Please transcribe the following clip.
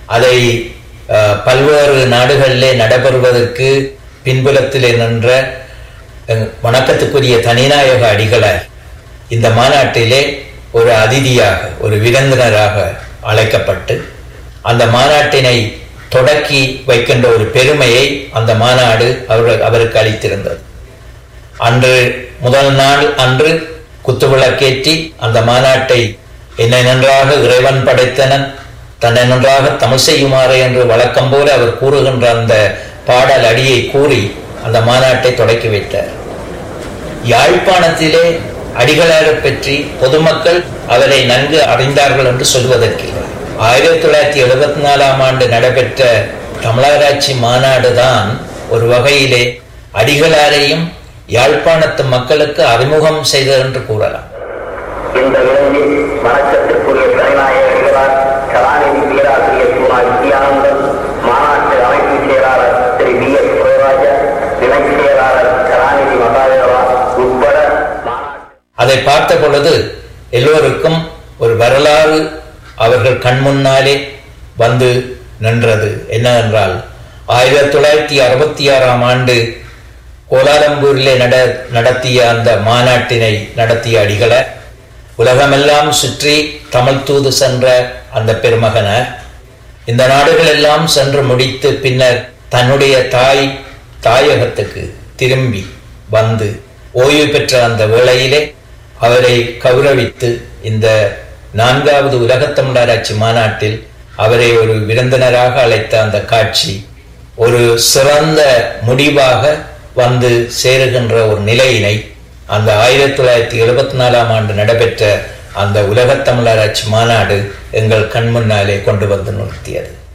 அதை அஹ், பல்வேறு நாடுகளிலே நடைபெறுவதற்கு பின்புலத்திலே நின்ற அஹ், வணக்கத்துக்குரிய தனிநாயக அடிகளார் இந்த மாநாட்டிலே ஒரு அதிதியாக ஒரு விருந்தினராக அழைக்கப்பட்டு அந்த மாநாட்டினை தொடக்கி வைக்கின்ற ஒரு பெருமையை அந்த மாநாடு அவர் அவருக்கு அளித்திருந்தது அன்று முதல் நாள் அன்று குத்துவிளக்கேற்றி அந்த மாநாட்டை என்னை நன்றாக இறைவன் படைத்தனன் தன்னை நன்றாக தமிழ் செய்யுமாறு என்று வழக்கம் போல அவர் கூறுகின்ற அந்த பாடல் அடியை கூறி அந்த மாநாட்டை தொடக்கி வைத்தார் யாழ்ப்பாணத்திலே அடிகளாரை பற்றி பொதுமக்கள் அவரை நன்கு அறிந்தார்கள் என்று சொல்வதற்கில்லை ஆயிரத்தி தொள்ளாயிரத்தி எழுபத்தி நாலாம் ஆண்டு நடைபெற்ற தமிழராட்சி மாநாடு தான் ஒரு வகையிலே அடிகளாரையும் யாழ்ப்பாணத்து மக்களுக்கு அறிமுகம் செய்தது என்று கூறலாம் இந்த விருந்தில் வணக்கத்திற்குரிய தலைநாயகர்களார் கலாநிதி பேராசிரியர் சுமா வித்யானந்தன் மாநாட்டு அமைப்பு செயலாளர் திரு வி எஸ் புரராஜா இணை செயலாளர் கலாநிதி மகாதேவா உட்பட மாநாட்டு அதை பார்த்த பொழுது எல்லோருக்கும் ஒரு வரலாறு அவர்கள் கண் முன்னாலே வந்து நின்றது என்னவென்றால் ஆயிரத்தி தொள்ளாயிரத்தி அறுபத்தி ஆறாம் ஆண்டு கோலாலம்பூரிலே நட நடத்திய அந்த மாநாட்டினை நடத்திய அடிகளார் உலகமெல்லாம் சுற்றி தமிழ் தூது சென்ற அந்த பெருமகனார் இந்த நாடுகள் எல்லாம் சென்று முடித்து பின்னர் தன்னுடைய தாய் தாயகத்துக்கு திரும்பி வந்து ஓய்வு பெற்ற அந்த வேளையிலே அவரை கௌரவித்து இந்த நான்காவது உலகத் தமிழராட்சி மாநாட்டில் அவரை ஒரு விருந்தினராக அழைத்த அந்த காட்சி ஒரு சிறந்த முடிவாக வந்து சேருகின்ற ஒரு நிலையினை அந்த ஆயிரத்தி தொள்ளாயிரத்தி எழுபத்தி நாலாம் ஆண்டு நடைபெற்ற அந்த உலகத் தமிழராட்சி மாநாடு எங்கள் கண் முன்னாலே கொண்டு வந்து நிறுத்தியது